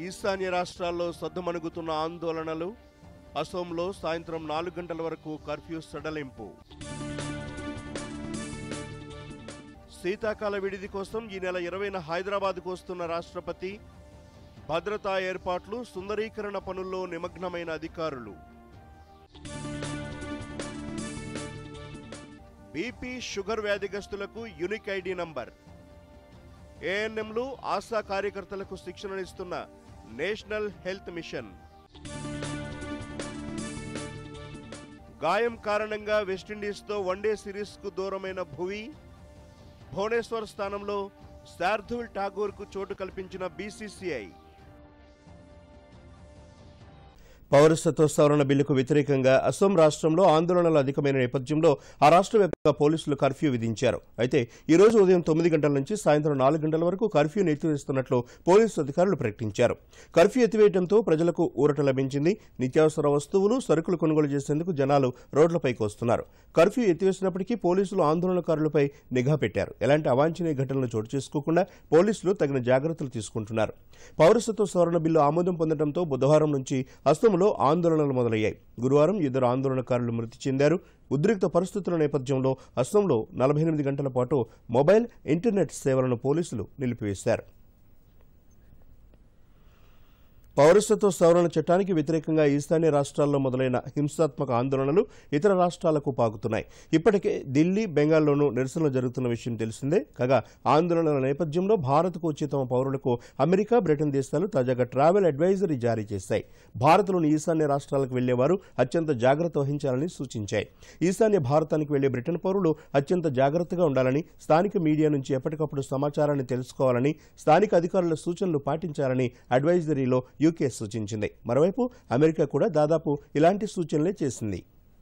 ఈశాన్య రాష్ట్రాల్లో సద్దుమణుగుతున్న ఆందోళనలు అసోంలో సాయంత్రం నాలుగు గంటల వరకు కర్ఫ్యూ సడలింపు శీతాకాల విడిది కోసం ఈ నెల ఇరవైన హైదరాబాద్కు వస్తున్న రాష్ట్రపతి భద్రతా ఏర్పాట్లు సుందరీకరణ పనుల్లో నిమగ్నమైన అధికారులు బీపీ షుగర్ వ్యాధిగ్రస్తులకు యునిక్ ఐడి నంబర్ ఏఎన్ఎంలు ఆశా కార్యకర్తలకు శిక్షణనిస్తున్న నేషనల్ హెల్త్ మిషన్ గాయం కారణంగా వెస్టిండీస్తో వన్డే సిరీస్కు దూరమైన భువి భువనేశ్వర్ స్థానంలో శార్దుల్ ఠాగూర్కు చోటు కల్పించిన బీసీసీఐ పౌరసత్వ సవరణ బిల్లుకు వ్యతిరేకంగా అసోం రాష్ట్రంలో ఆందోళనలు అధికమైన నేపథ్యంలో ఆ రాష్ట్ర వ్యాప్తంగా పోలీసులు కర్ఫ్యూ విధించారు అయితే ఈ రోజు ఉదయం తొమ్మిది గంటల నుంచి సాయంత్రం నాలుగు గంటల వరకు కర్ఫ్యూను ఎత్తివేస్తున్నట్లు పోలీసు అధికారులు ప్రకటించారు కర్ఫ్యూ ఎత్తివేయడంతో ప్రజలకు ఊరట లభించింది నిత్యావసర వస్తువులు సరుకులు కొనుగోలు చేసేందుకు జనాలు రోడ్లపైకి వస్తున్నారు కర్ఫ్యూ ఎత్తివేసినప్పటికీ పోలీసులు ఆందోళనకారులపై నిఘా పెట్టారు ఎలాంటి అవాంఛనీయ ఘటనలు చోటు చేసుకోకుండా పోలీసులు తగిన జాగ్రత్తలు తీసుకుంటున్నారు పౌరసత్వ సవరణ బిల్లు ఆమోదం పొందడంతో బుధవారం నుంచి అస్సాంలో ఆందోళనలు మొదలయ్యాయి గురువారం ఇద్దరు ఆందోళనకారులు మృతి చెందారు ఉద్రిక్త పరిస్థితుల నేపథ్యంలో అస్సాంలో నలభై ఎనిమిది గంటల పాటు మొబైల్ ఇంటర్నెట్ సేవలను పోలీసులు నిలిపివేశారు పౌరసత్వ సవరణ చట్టానికి వ్యతిరేకంగా ఈశాన్య రాష్ట్రాల్లో మొదలైన హింసాత్మక ఆందోళనలు ఇతర రాష్ట్రాలకు పాకుతున్నాయి ఇప్పటికే ఢిల్లీ బెంగాల్లోనూ నిరసనలు జరుగుతున్న విషయం తెలిసిందే కాగా ఆందోళనల నేపథ్యంలో భారత్కు వచ్చే తమ పౌరులకు అమెరికా బ్రిటన్ దేశాలు తాజాగా ట్రావెల్ అడ్వైజరీ జారీ చేశాయి భారత్లోని ఈశాన్య రాష్ట్రాలకు వెళ్లేవారు అత్యంత జాగ్రత్త వహించాలని సూచించాయి ఈశాన్య భారతానికి వెళ్లే బ్రిటన్ పౌరులు అత్యంత జాగ్రత్తగా ఉండాలని స్థానిక మీడియా నుంచి ఎప్పటికప్పుడు సమాచారాన్ని తెలుసుకోవాలని స్థానిక అధికారుల సూచనలు పాటించాలని అడ్వైజరీలో యూకే సూచించింది మరోవైపు అమెరికా కూడా దాదాపు ఇలాంటి సూచనలే చేసింది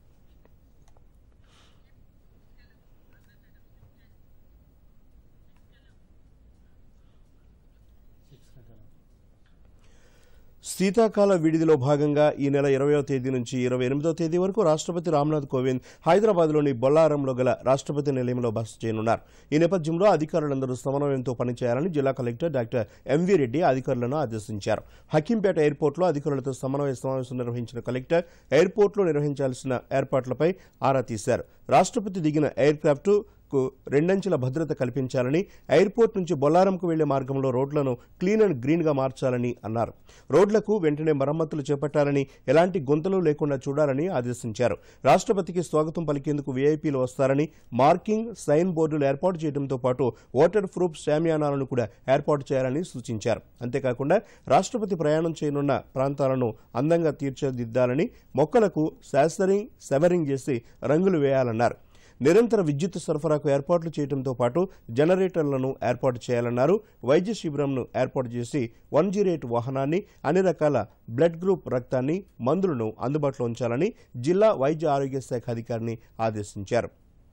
శీతాకాల విడిదిలో భాగంగా ఈ నెల ఇరవయో తేదీ నుంచి ఇరవై ఎనిమిదో తేదీ వరకు రాష్ట్రపతి రామ్నాథ్ కోవింద్ హైదరాబాద్లోని బొల్లారంలో గల రాష్ట్రపతి నిలయంలో బస చేయనున్నారు ఈ నేపథ్యంలో అధికారులందరూ సమన్వయంతో పనిచేయాలని జిల్లా కలెక్టర్ డాక్టర్ ఎంవీ రెడ్డి అధికారులను ఆదేశించారు హకీంపేట ఎయిర్పోర్టులో అధికారులతో సమన్వయ సమావేశం నిర్వహించిన కలెక్టర్ ఎయిర్పోర్టులో నిర్వహించాల్సిన ఏర్పాట్లపై ఆరా తీశారు రాష్ట్రపతి దిగిన ఎయిర్ క్రాఫ్ట్ కు రెండంచెల భద్రత కల్పించాలని ఎయిర్పోర్ట్ నుంచి బొల్లారంకు వెళ్లే మార్గంలో రోడ్లను క్లీన్ అండ్ గ్రీన్ గా మార్చాలని అన్నారు రోడ్లకు వెంటనే మరమ్మతులు చేపట్టాలని ఎలాంటి గుంతలు లేకుండా చూడాలని ఆదేశించారు రాష్ట్రపతికి స్వాగతం పలికేందుకు వీఐపీలు వస్తారని మార్కింగ్ సైన్ బోర్డులు ఏర్పాటు చేయడంతో పాటు ఓటర్ ప్రూఫ్ శామియానాలను కూడా ఏర్పాటు చేయాలని సూచించారు అంతేకాకుండా రాష్ట్రపతి ప్రయాణం చేయనున్న ప్రాంతాలను అందంగా తీర్చిదిద్దాలని మొక్కలకు శాస్టరింగ్ సెవరింగ్ చేసి రంగులు వేయాలన్నారు నిరంతర విద్యుత్ సరఫరాకు ఏర్పాట్లు చేయడంతో పాటు జనరేటర్లను ఏర్పాటు చేయాలన్నారు వైద్య శిబిరంను ఏర్పాటు చేసి వన్ జీరో ఎయిట్ వాహనాన్ని అన్ని రకాల బ్లడ్ గ్రూప్ రక్తాన్ని మందులను అందుబాటులో ఉంచాలని జిల్లా వైద్య ఆరోగ్య శాఖ అధికారిని ఆదేశించారు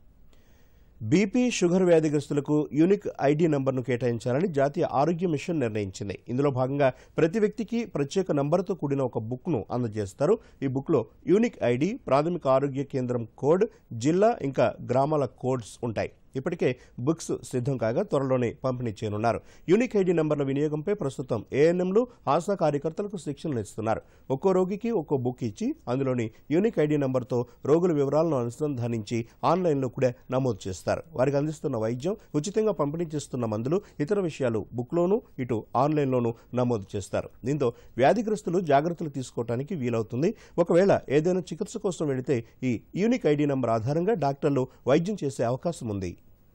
బీపీ షుగర్ వ్యాధిగ్రస్తులకు యూనిక్ ఐడి నంబర్ను కేటాయించాలని జాతీయ ఆరోగ్య మిషన్ నిర్ణయించింది ఇందులో భాగంగా ప్రతి వ్యక్తికి ప్రత్యేక నంబర్తో కూడిన ఒక బుక్ను అందజేస్తారు ఈ బుక్లో యూనిక్ ఐడి ప్రాథమిక ఆరోగ్య కేంద్రం కోడ్ జిల్లా ఇంకా గ్రామాల కోడ్స్ ఉంటాయి ఇప్పటికే బుక్స్ సిద్ధం కాగా త్వరలోనే పంపిణీ చేయనున్నారు యూనిక్ ఐడి నంబర్ల వినియోగంపై ప్రస్తుతం ఏఎన్ఎంలు ఆశా కార్యకర్తలకు శిక్షణలు ఇస్తున్నారు ఒక్కో రోగికి ఒక్కో బుక్ ఇచ్చి అందులోని యూనిక్ ఐడి నంబర్తో రోగుల వివరాలను అనుసంధానించి ఆన్లైన్లో కూడా నమోదు చేస్తారు వారికి అందిస్తున్న వైద్యం ఉచితంగా పంపిణీ చేస్తున్న మందులు ఇతర విషయాలు బుక్లోనూ ఇటు ఆన్లైన్లోనూ నమోదు చేస్తారు దీంతో వ్యాధిగ్రస్తులు జాగ్రత్తలు తీసుకోవడానికి వీలవుతుంది ఒకవేళ ఏదైనా చికిత్స కోసం వెళితే ఈ యూనిక్ ఐడి నంబర్ ఆధారంగా డాక్టర్లు వైద్యం చేసే అవకాశం ఉంది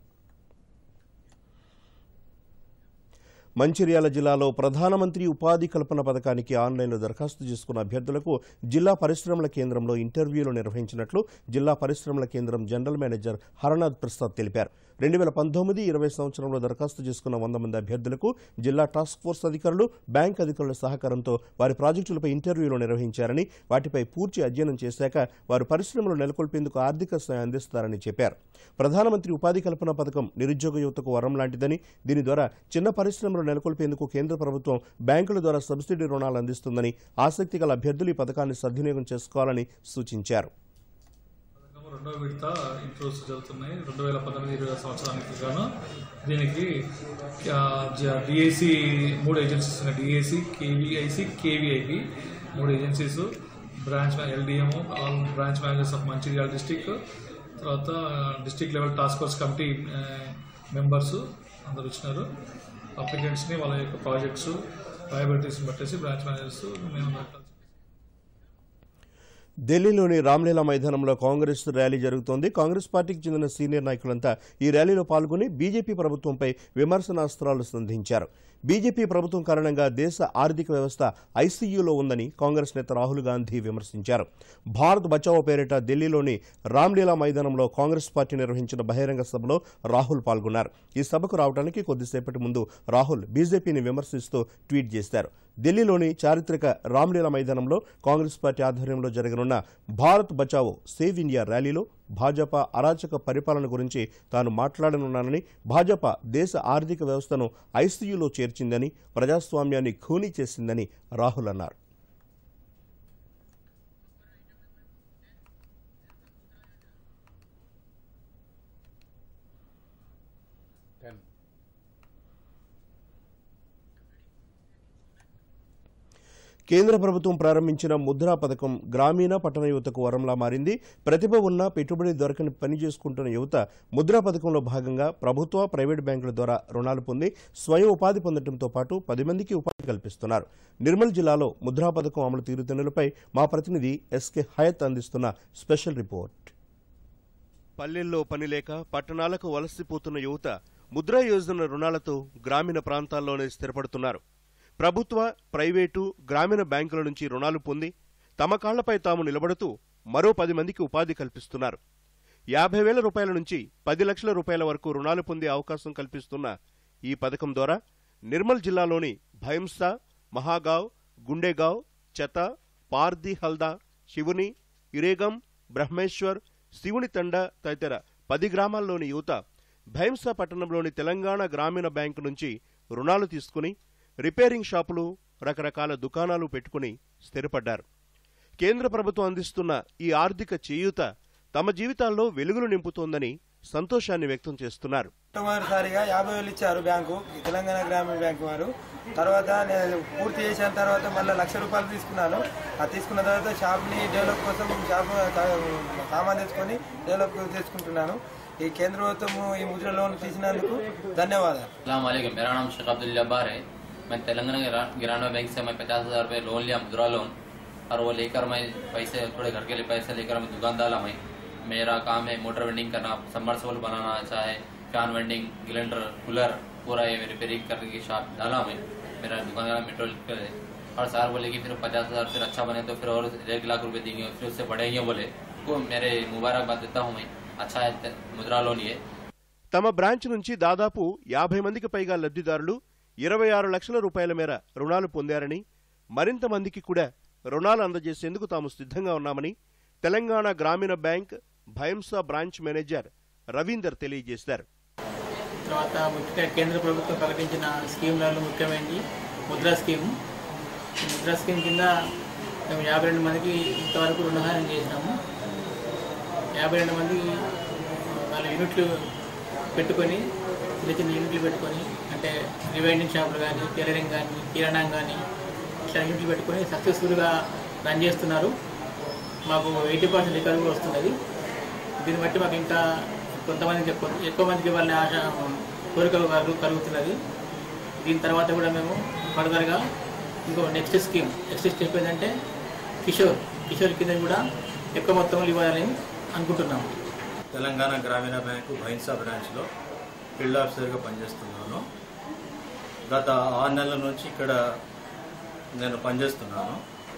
మంచిర్యాల జిల్లాలో ప్రధానమంత్రి ఉపాధి కల్పన పథకానికి ఆన్లైన్లో దరఖాస్తు చేసుకున్న అభ్యర్థులకు జిల్లా పరిశ్రమల కేంద్రంలో ఇంటర్వ్యూలు నిర్వహించినట్లు జిల్లా పరిశ్రమల కేంద్రం జనరల్ మేనేజర్ హరనాథ్ ప్రసాద్ తెలిపారు రెండు వేల పంతొమ్మిది ఇరవై సంవత్సరంలో దరఖాస్తు చేసుకున్న వంద మంది అభ్యర్థులకు జిల్లా టాస్క్ ఫోర్స్ అధికారులు బ్యాంక్ అధికారుల సహకారంతో వారి ప్రాజెక్టులపై ఇంటర్వ్యూలు నిర్వహించారని వాటిపై పూర్తి అధ్యయనం చేశాక వారు పరిశ్రమలు నెలకొల్పేందుకు ఆర్థిక సాయం అందిస్తారని చెప్పారు ప్రధానమంత్రి ఉపాధి కల్పన పథకం నిరుద్యోగ యువతకు వరం లాంటిదని దీని ద్వారా చిన్న పరిశ్రమలు నెలకొల్పేందుకు కేంద్ర ప్రభుత్వం బ్యాంకుల ద్వారా సబ్సిడీ రుణాలు అందిస్తుందని ఆసక్తి గల అభ్యర్థులు ఈ పథకాన్ని సద్వినియోగం చేసుకోవాలని సూచించారు రెండో విడత ఇంట్రోస్ జరుగుతున్నాయి రెండు వేల పంతొమ్మిది ఇరవై సంవత్సరానికి గాను దీనికి డిఏసి మూడు ఏజెన్సీస్ ఉన్నాయి డిఏసి కేవీఐసి కేవీఐపి మూడు agencies branch LDM all branch managers of Mancherial district తర్వాత district level task force committee members అందరు వచ్చినారు అప్లికెంట్స్ని వాళ్ళ యొక్క ప్రాజెక్ట్స్ లయబిలిటీస్ని బట్టేసి బ్రాంచ్ మేనేజర్స్ మేము కలిసి ఢిల్లీలోని రామ్లీలా మైదానంలో కాంగ్రెస్ ర్యాలీ జరుగుతోంది కాంగ్రెస్ పార్టీకి చెందిన సీనియర్ నాయకులంతా ఈ ర్యాలీలో పాల్గొని బీజేపీ ప్రభుత్వంపై విమర్శనాస్త్రాలు సంధించారు బీజేపీ ప్రభుత్వం కారణంగా దేశ ఆర్థిక వ్యవస్థ ఐసీయూలో ఉందని కాంగ్రెస్ నేత రాహుల్ గాంధీ విమర్శించారు భారత్ బచావో పేరిట ఢిల్లీలోని రామ్లీలా మైదానంలో కాంగ్రెస్ పార్టీ నిర్వహించిన బహిరంగ సభలో రాహుల్ పాల్గొన్నారు ఈ సభకు రావడానికి కొద్దిసేపటి ముందు రాహుల్ బీజేపీని విమర్శిస్తూ ట్వీట్ చేశారు ఢిల్లీలోని చారిత్రక రామ్లీలా మైదానంలో కాంగ్రెస్ పార్టీ ఆధ్వర్యంలో జరగనున్న భారత్ బచావో సేవ్ ఇండియా ర్యాలీలో భాజపా అరాచక పరిపాలన గురించి తాను మాట్లాడనున్నానని భాజపా దేశ ఆర్థిక వ్యవస్థను ఐసీయూలో చేర్చిందని ప్రజాస్వామ్యాన్ని ఖూనీ చేసిందని రాహుల్ అన్నారు కేంద్ర ప్రభుత్వం ప్రారంభించిన ముద్రా పథకం గ్రామీణ పట్టణ యువతకు వరంలా మారింది ప్రతిభ ఉన్న పెట్టుబడి దొరకని పని చేసుకుంటున్న యువత ముద్రా పథకంలో భాగంగా ప్రభుత్వ ప్రైవేట్ బ్యాంకుల ద్వారా రుణాలు పొంది స్వయం ఉపాధి పొందడంతో పాటు పది మందికి ఉపాధి కల్పిస్తున్నారు నిర్మల్ జిల్లాలో ముద్రా పథకం అమలు తీరుతెన్నులపై మా ప్రతినిధి ఎస్కే హయత్ అందిస్తున్న స్పెషల్ రిపోర్ట్ పల్లెల్లో పని లేక పట్టణాలకు వలసిపోతున్న యువత ముద్రా యోజన రుణాలతో గ్రామీణ ప్రాంతాల్లోనే స్థిరపడుతున్నారు ప్రభుత్వ ప్రైవేటు గ్రామీణ బ్యాంకుల నుంచి రుణాలు పొంది తమ కాళ్లపై తాము నిలబడుతూ మరో పది మందికి ఉపాధి కల్పిస్తున్నారు యాభై వేల రూపాయల నుంచి పది లక్షల రూపాయల వరకు రుణాలు పొందే అవకాశం కల్పిస్తున్న ఈ పథకం ద్వారా నిర్మల్ జిల్లాలోని భైంసా మహాగావ్ గుండేగావ్ చెత పార్ది హల్దా శివుని ఇరేగం బ్రహ్మేశ్వర్ శివుని తండ తదితర పది గ్రామాల్లోని యువత భైంసా పట్టణంలోని తెలంగాణ గ్రామీణ బ్యాంకు నుంచి రుణాలు తీసుకుని రిపేరింగ్ షాపులు రకరకాల దుకాణాలు పెట్టుకుని స్థిరపడ్డారు కేంద్ర ప్రభుత్వం అందిస్తున్న ఈ ఆర్థిక చేయూత తమ జీవితాల్లో వెలుగులు నింపుతోందని సంతోషాన్ని వ్యక్తం చేస్తున్నారు మొట్టమొదటిసారిగా యాభై వేలు ఇచ్చారు బ్యాంకు తెలంగాణ గ్రామీణ బ్యాంకు వారు తర్వాత నేను పూర్తి చేసిన తర్వాత మళ్ళీ లక్ష రూపాయలు తీసుకున్నాను ఆ తీసుకున్న తర్వాత షాప్ని డెవలప్ కోసం షాప్ సామాన్ తెచ్చుకొని డెవలప్ చేసుకుంటున్నాను ఈ కేంద్ర ప్రభుత్వం ఈ ముద్ర లోన్ తీసినందుకు ధన్యవాదాలు वालेकुम मेरा नाम शेख अब्दुल जब्बार है मैं तेलंगाना गिरा- गिराना बैंक से मैं पचास हजार रुपये लोन लिया मुद्रा लोन और वो लेकर मैं पैसे थोड़े घर के लिए पैसे लेकर मैं दुकान डाला मैं मेरा काम है मोटर वेंडिंग करना सबमर्सिबल बनाना चाहे फैन वेंडिंग ग्लेंडर कूलर पूरा ये रिपेयरिंग करने की शॉप डाला मैं मेरा दुकान का मेट्रो है और सर बोले कि फिर पचास हजार फिर अच्छा बने तो फिर और एक लाख रुपए देंगे फिर उससे बढ़ेंगे बोले को मेरे मुबारकबाद देता हूँ मैं अच्छा है मुद्रा लोन ये తమ బ్రాంచ్ నుంచి దాదాపు యాభై మందికి పైగా లబ్ధిదారులు ఇరవై ఆరు లక్షల రూపాయల మేర రుణాలు పొందారని మరింత మందికి కూడా రుణాలు అందజేసేందుకు తాము సిద్ధంగా ఉన్నామని తెలంగాణ గ్రామీణ bank Bhainsa branch manager Ravinder తెలియజేశారు తర్వాత ముఖ్యంగా కేంద్ర ప్రభుత్వం ప్రకటించిన స్కీమ్లలో ముఖ్యమైనది ముద్రా స్కీమ్ ఈ ముద్రా స్కీమ్ కింద మేము యాభై రెండు మందికి ఇంతవరకు రుణహారం చేసినాము యాభై రెండు మంది వాళ్ళ యూనిట్లు పెట్టుకొని చిన్న చిన్న యూనిట్లు పెట్టుకొని అంటే రివైండింగ్ షాపులు కానీ టైలరింగ్ కానీ కిరాణా కానీ ఇట్లా యూనిట్లు పెట్టుకొని సక్సెస్ఫుల్గా రన్ చేస్తున్నారు మాకు ఎయిటీ పర్సెంట్ రికవరీ కూడా వస్తున్నది దీన్ని బట్టి మాకు ఇంకా కొంతమందికి ఎక్కువ ఎక్కువ మందికి ఇవ్వాలనే ఆశ కోరిక కలుగు- కలుగుతున్నది దీని తర్వాత కూడా మేము ఫర్దర్గా ఇంకో నెక్స్ట్ స్కీమ్ నెక్స్ట్ స్టెప్ ఏంటంటే కిషోర్ కిషోర్ కింద కూడా ఎక్కువ మొత్తంలో ఇవ్వాలని అనుకుంటున్నాము తెలంగాణ గ్రామీణ బ్యాంకు భైన్సా బ్రాంచ్లో ఫీల్డ్ ఆఫీసర్గా పనిచేస్తున్నాను గత ఆరు నెలల నుంచి ఇక్కడ నేను పనిచేస్తున్నాను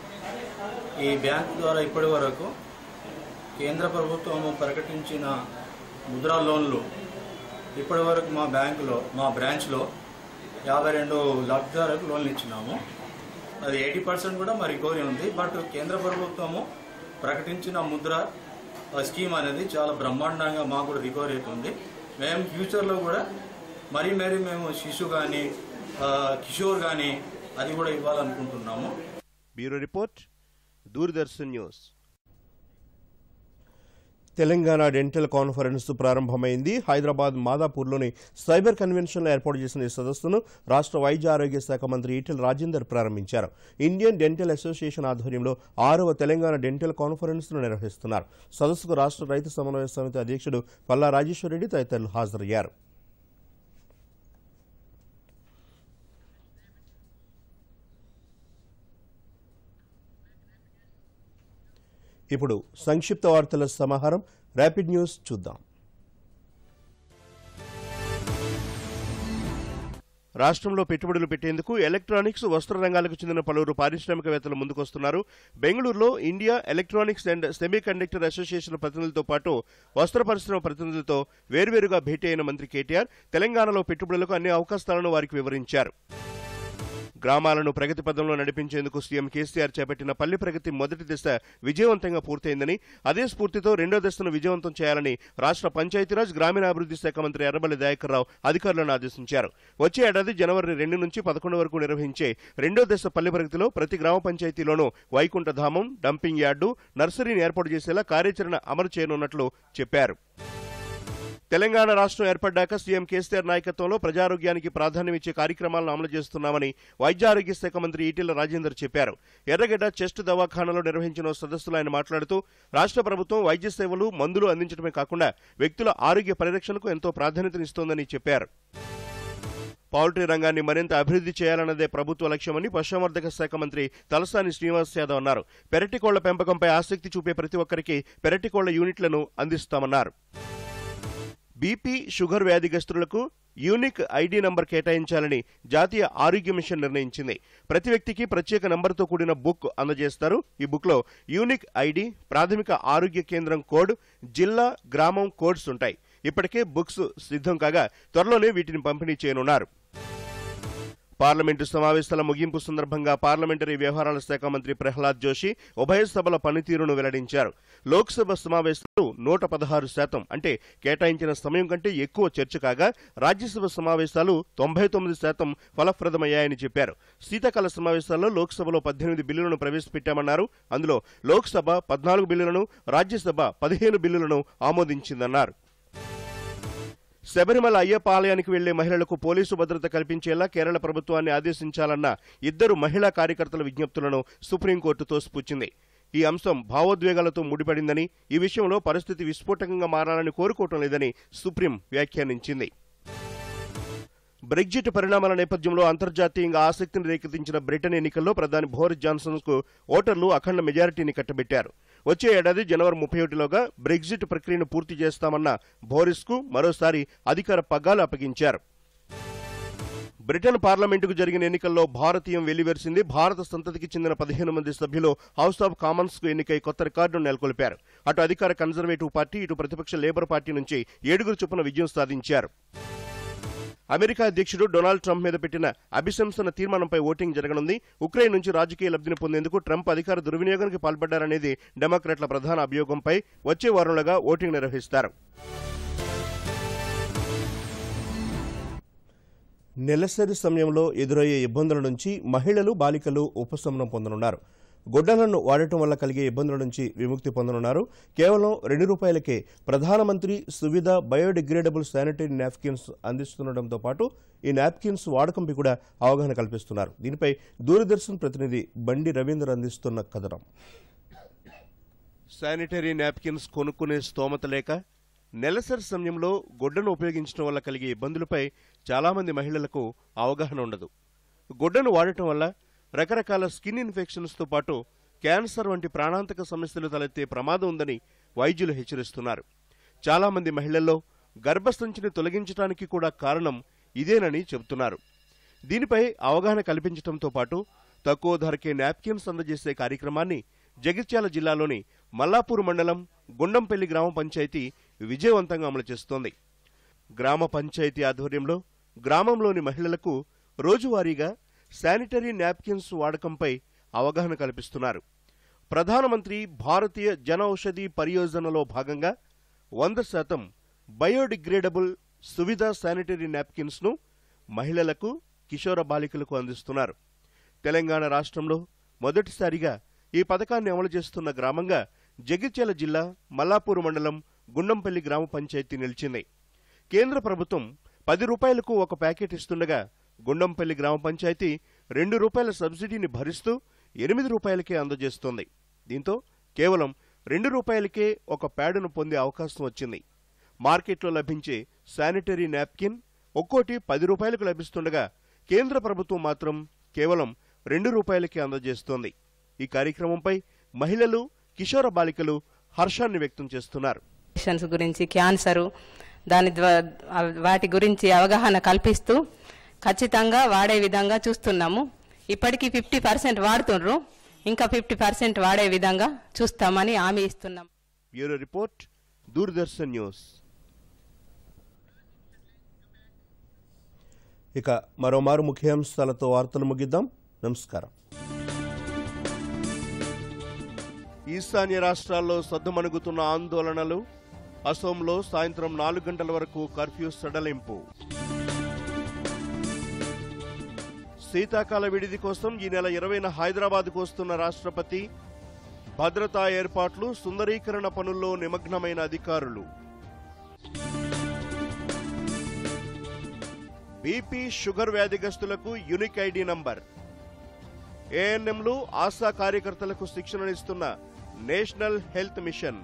ఈ బ్యాంకు ద్వారా ఇప్పటి వరకు కేంద్ర ప్రభుత్వం ప్రకటించిన ముద్రా లోన్లు ఇప్పటి వరకు మా బ్యాంకులో మా బ్రాంచ్లో యాభై రెండు లబ్ధిదారులకు లోన్లు ఇచ్చినాము అది ఎయిటీ పర్సెంట్ కూడా మా రికవరీ ఉంది బట్ కేంద్ర ప్రభుత్వము ప్రకటించిన ముద్ర ఆ స్కీమ్ అనేది చాలా బ్రహ్మాండంగా మాకు కూడా రికవరీ అవుతుంది మేము ఫ్యూచర్లో కూడా మరీ మరీ మేము శిశు కానీ కిషోర్ కానీ అది కూడా ఇవ్వాలనుకుంటున్నాము bureau report Doordarshan news Telangana dental conference ప్రారంభమైంది హైదరాబాద్ మాదాపూర్లోని సైబర్ కన్వెన్షన్లో ఏర్పాటు చేసిన ఈ సదస్సును రాష్ట్ర వైద్య ఆరోగ్య శాఖ మంత్రి ఈటెల రాజేందర్ ప్రారంభించారు ఇండియన్ డెంటల్ అసోసియేషన్ ఆధ్వర్యంలో ఆరవ తెలంగాణ డెంటల్ కాన్ఫరెన్స్ను నిర్వహిస్తున్నారు సదస్సుకు రాష్ట్ర రైతు సమన్వయ సమితి అధ్యక్షుడు పల్లా రాజేశ్వరరెడ్డి తదితరులు హాజరయ్యారు ఇప్పుడు సంక్షిప్త వార్తల సమాహారం ర్యాపిడ్ న్యూస్ చూద్దాం రాష్ట్రంలో పెట్టుబడులు పెట్టేందుకు ఎలక్ట్రానిక్స్ వస్త్ర రంగాలకు చెందిన పలువురు పారిశ్రామికవేత్తలు ముందుకొస్తున్నారు బెంగళూరులో India electronics and semiconductor association ప్రతినిధులతో పాటు వస్త్ర పరిశ్రమ ప్రతినిధులతో వేర్వేరుగా భేటీ అయిన మంత్రి కేటీఆర్ తెలంగాణలో పెట్టుబడులకు అన్ని అవకాశాలను వారికి వివరించారు గ్రామాలను ప్రగతి పదంలో నడిపించేందుకు సీఎం కేసీఆర్ చేపట్టిన పల్లె ప్రగతి మొదటి దశ విజయవంతంగా పూర్తయిందని అదే స్ఫూర్తితో రెండో దశను విజయవంతం చేయాలని రాష్ట్ర పంచాయతీరాజ్ గ్రామీణాభివృద్ధి శాఖ మంత్రి ఎర్రబల్లి దయాకర్రావు అధికారులను ఆదేశించారు వచ్చే ఏడాది జనవరి రెండు నుంచి పదకొండు వరకు నిర్వహించే రెండో దశ పల్లె ప్రగతిలో ప్రతి గ్రామ పంచాయతీలోనూ వైకుంఠధామం డంపింగ్ యార్డు నర్సరీని ఏర్పాటు చేసేలా కార్యాచరణ అమలు చేయనున్నట్లు చెప్పారు తెలంగాణ రాష్ట్రం ఏర్పడ్డాక సీఎం కేసీఆర్ నాయకత్వంలో ప్రజారోగ్యానికి ప్రాధాన్యం ఇచ్చే కార్యక్రమాలను అమలు చేస్తున్నామని వైద్య ఆరోగ్య శాఖ మంత్రి ఈటెల రాజేందర్ చెప్పారు ఎర్రగడ్డ చెస్ట్ దవాఖానలో నిర్వహించిన ఓ సదస్సులో ఆయన మాట్లాడుతూ రాష్ట్ర ప్రభుత్వం వైద్య సేవలు మందులు అందించడమే కాకుండా వ్యక్తుల ఆరోగ్య పరిరక్షణకు ఎంతో ప్రాధాన్యతనిస్తోందని చెప్పారు పౌల్ట్రీ రంగాన్ని మరింత అభివృద్ధి చేయాలన్నదే ప్రభుత్వ లక్ష్యమని పశుసంవర్ధక శాఖ మంత్రి తలసాని శ్రీనివాస్ యాదవ్ అన్నారు పెరటి కోళ్ల పెంపకంపై ఆసక్తి చూపే ప్రతి ఒక్కరికి పెరటి కోళ్ల యూనిట్లను అందిస్తామన్నారు బీపీ షుగర్ వ్యాధిగ్రస్తులకు యూనిక్ ఐడి నంబర్ కేటాయించాలని జాతీయ ఆరోగ్య మిషన్ నిర్ణయించింది ప్రతి వ్యక్తికి ప్రత్యేక నంబర్తో కూడిన బుక్ అందజేస్తారు ఈ బుక్లో యూనిక్ ఐడి ప్రాథమిక ఆరోగ్య కేంద్రం కోడ్ జిల్లా గ్రామం కోడ్స్ ఉంటాయి ఇప్పటికే బుక్స్ సిద్ధం కాగా త్వరలోనే వీటిని పంపిణీ చేయనున్నారు పార్లమెంటు సమావేశాల ముగింపు సందర్భంగా పార్లమెంటరీ వ్యవహారాల శాఖ మంత్రి ప్రహ్లాద్ జోషి ఉభయ సభల పనితీరును వెల్లడించారు లోక్సభ సమావేశాలు నూట పదహారు శాతం అంటే కేటాయించిన సమయం కంటే ఎక్కువ చర్చ కాగా రాజ్యసభ సమావేశాలు తొంభై తొమ్మిది శాతం ఫలప్రదమయ్యాయని చెప్పారు శీతాకాల సమావేశాల్లో లోక్సభలో పద్దెనిమిది బిల్లులను ప్రవేశపెట్టామన్నారు అందులో లోక్సభ పద్నాలుగు బిల్లులను రాజ్యసభ పదిహేను బిల్లులను ఆమోదించిందన్నారు శబరిమల అయ్యప్ప ఆలయానికి వెళ్లే మహిళలకు పోలీసు భద్రత కల్పించేలా కేరళ ప్రభుత్వాన్ని ఆదేశించాలన్న ఇద్దరు మహిళా కార్యకర్తల విజ్ఞప్తులను సుప్రీంకోర్టు తోసిపుచ్చింది ఈ అంశం భావోద్వేగాలతో ముడిపడిందని ఈ విషయంలో పరిస్థితి విస్ఫోటకంగా మారాలని కోరుకోవటం లేదని సుప్రీం వ్యాఖ్యానించింది బ్రెగ్జిట్ పరిణామాల నేపథ్యంలో అంతర్జాతీయంగా ఆసక్తిని రేకెత్తించిన బ్రిటన్ ఎన్నికల్లో ప్రధాని బోరిస్ జాన్సన్ కు ఓటర్లు అఖండ మెజారిటీని కట్టబెట్టారు వచ్చే ఏడాది జనవరి ముప్పై ఒకటిలోగా బ్రెగ్జిట్ ప్రక్రియను పూర్తి చేస్తామన్న బోరిస్ కు మరోసారి అధికార పగ్గాలు అప్పగించారు బ్రిటన్ పార్లమెంటుకు జరిగిన ఎన్నికల్లో భారతీయం వెల్లివెరిసింది భారత సంతతికి చెందిన పదిహేను మంది సభ్యులు హౌస్ ఆఫ్ కామన్స్ కు ఎన్నికై కొత్త రికార్డును నెలకొల్పారు అటు అధికార కన్జర్వేటివ్ పార్టీ ఇటు ప్రతిపక్ష లేబర్ పార్టీ నుంచి ఏడుగురు చొప్పున విజయం సాధించారు అమెరికా అధ్యక్షుడు డొనాల్డ్ ట్రంప్ మీద పెట్టిన అభిశంసన తీర్మానంపై ఓటింగ్ జరగనుంది ఉక్రెయిన్ నుంచి రాజకీయ లబ్ధిని పొందేందుకు ట్రంప్ అధికార దుర్వినియోగానికి పాల్పడ్డారనేది డెమోక్రాట్ల ప్రధాన అభియోగంపై వచ్చే వారంలోగా ఓటింగ్ నిర్వహిస్తారు నెలసరి సమయంలో ఎదురయ్యే ఇబ్బందుల నుంచి మహిళలు బాలికలు ఉపశమనం పొందనున్నారు గొడ్డలను వాడటం వల్ల కలిగే ఇబ్బందుల నుంచి విముక్తి పొందనున్నారు కేవలం రెండు రూపాయలకే ప్రధానమంత్రి సువిధ బయోడిగ్రేడబుల్ శానిటరీ నాప్కిన్స్ అందిస్తుండటంతో పాటు ఈ నాప్కిన్స్ వాడకంపై కూడా అవగాహన కల్పిస్తున్నారు దీనిపై దూరదర్శన్ ప్రతినిధి బండి రవీంద్ర అందిస్తున్న కథనం శానిటరీ నాప్కిన్స్ కొనుక్కునే స్తోమత లేక నెలసరి సమయంలో గుడ్డను ఉపయోగించడం వల్ల కలిగే ఇబ్బందులపై చాలామంది మహిళలకు అవగాహన ఉండదు గుడ్డను వాడటం వల్ల రకరకాల స్కిన్ ఇన్ఫెక్షన్స్తో పాటు క్యాన్సర్ వంటి ప్రాణాంతక సమస్యలు తలెత్తే ప్రమాదం ఉందని వైద్యులు హెచ్చరిస్తున్నారు చాలామంది మహిళల్లో గర్భసంచిని తొలగించడానికి కూడా కారణం ఇదేనని చెబుతున్నారు దీనిపై అవగాహన కల్పించడంతో పాటు తక్కువ ధరకే నాప్కిన్స్ అందజేసే కార్యక్రమాన్ని జగిత్యాల జిల్లాలోని మల్లాపూర్ మండలం గుండంపల్లి గ్రామ పంచాయతీ విజయవంతంగా అమలు చేస్తోంది గ్రామ పంచాయతీ ఆధ్వర్యంలో గ్రామంలోని మహిళలకు రోజువారీగా శానిటరీ నాప్కిన్స్ వాడకంపై అవగాహన కల్పిస్తున్నారు ప్రధానమంత్రి భారతీయ జన ఔషధి పరియోజనలో భాగంగా వంద శాతం బయోడిగ్రేడబుల్ సువిధ శానిటరీ నాప్కిన్స్ను మహిళలకు కిషోర బాలికలకు అందిస్తున్నారు తెలంగాణ రాష్ట్రంలో మొదటిసారిగా ఈ పథకాన్ని అమలు చేస్తున్న గ్రామంగా జగిత్యాల జిల్లా మల్లాపూర్ మండలం గుండంపల్లి గ్రామ పంచాయతీ నిలిచింది కేంద్ర ప్రభుత్వం పది రూపాయలకు ఒక ప్యాకెట్ ఇస్తుండగా గుండంపల్లి గ్రామ పంచాయతీ రెండు రూపాయల సబ్సిడీని భరిస్తూ ఎనిమిది రూపాయలకే అందజేస్తోంది దీంతో కేవలం రెండు రూపాయలకే ఒక ప్యాడును పొందే అవకాశం వచ్చింది మార్కెట్లో లభించే శానిటరీ నాప్కిన్ ఒక్కోటి పది రూపాయలకు లభిస్తుండగా కేంద్ర ప్రభుత్వం మాత్రం కేవలం రెండు రూపాయలకే అందజేస్తోంది ఈ కార్యక్రమంపై మహిళలు కిషోర బాలికలు హర్షాన్ని వ్యక్తం చేస్తున్నారు ఇన్ఫెక్షన్స్ గురించి క్యాన్సరు దాని ద్వా- వాటి గురించి అవగాహన కల్పిస్తూ ఖచ్చితంగా వాడే విధంగా చూస్తున్నాము ఇప్పటికీ ఫిఫ్టీ పర్సెంట్ వాడుతుండ్రు ఇంకా ఫిఫ్టీ పర్సెంట్ వాడే విధంగా చూస్తామని హామీ ఇస్తున్నాం బ్యూరో రిపోర్ట్ దూరదర్శన్ న్యూస్ ఇక మరోమారు ముఖ్యాంశాలతో వార్తలు ముగిద్దాం నమస్కారం ఈశాన్య రాష్ట్రాల్లో సద్దుమణుగుతున్న ఆందోళనలు అసోంలో సాయంత్రం నాలుగు గంటల వరకు కర్ఫ్యూ సడలింపు శీతాకాల విడిది కోసం ఈ నెల ఇరవైన హైదరాబాద్కు వస్తున్న రాష్ట్రపతి భద్రతా ఏర్పాట్లు సుందరీకరణ పనుల్లో నిమగ్నమైన అధికారులు బీపీ షుగర్ వ్యాధిగ్రస్తులకు యునిక్ ఐడి నంబర్ ఏఎన్ఎంలు ఆశా కార్యకర్తలకు శిక్షణనిస్తున్న నేషనల్ హెల్త్ మిషన్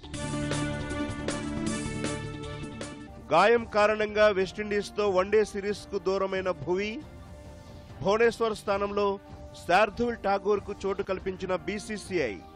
గాయం కారణంగా వెస్టిండీస్తో వన్డే సిరీస్కు దూరమైన భువి భువనేశ్వర్ స్థానంలో శార్ధుల్ ఠాగూర్కు చోటు కల్పించిన బీసీసీఐ